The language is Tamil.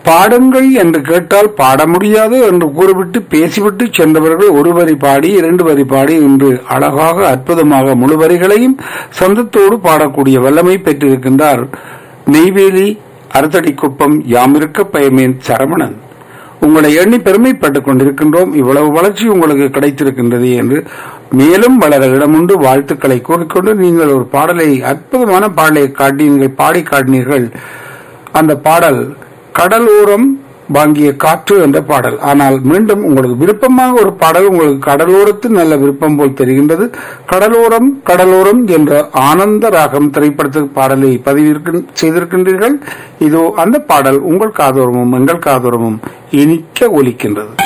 பாடுங்கள் என்று கேட்டால் பாட முடியாது என்று கூறிவிட்டு பேசிவிட்டு சென்றவர்கள் ஒரு வரி பாடி இரண்டு வரி பாடி இன்று அழகாக அற்புதமாக முழு வரிகளையும் சொந்தத்தோடு பாடக்கூடிய வல்லமை பெற்றிருக்கின்றார் நெய்வேலி அறுத்தடிக்குப்பம் யாமிருக்க பயமேன் சரவணன் உங்களை எண்ணி பெருமைப்பட்டுக் கொண்டிருக்கின்றோம் இவ்வளவு வளர்ச்சி உங்களுக்கு கிடைத்திருக்கின்றது என்று மேலும் வளர இடமுண்டு வாழ்த்துக்களை கூறிக்கொண்டு நீங்கள் ஒரு பாடலை அற்புதமான பாடலை காட்டி நீங்கள் பாடி காட்டினீர்கள் அந்த பாடல் கடலோரம் வாங்கிய காற்று என்ற பாடல் ஆனால் மீண்டும் உங்களுக்கு விருப்பமாக ஒரு பாடல் உங்களுக்கு கடலோரத்தில் நல்ல விருப்பம் போல் தெரிகின்றது கடலோரம் கடலோரம் என்ற ஆனந்த ராகம் திரைப்படத்துக்கு பாடலை பதிவிற்கு செய்திருக்கின்றீர்கள் இதோ அந்த பாடல் உங்கள் காதோரமும் எங்கள் காதோரமும் இனிக்க ஒலிக்கின்றது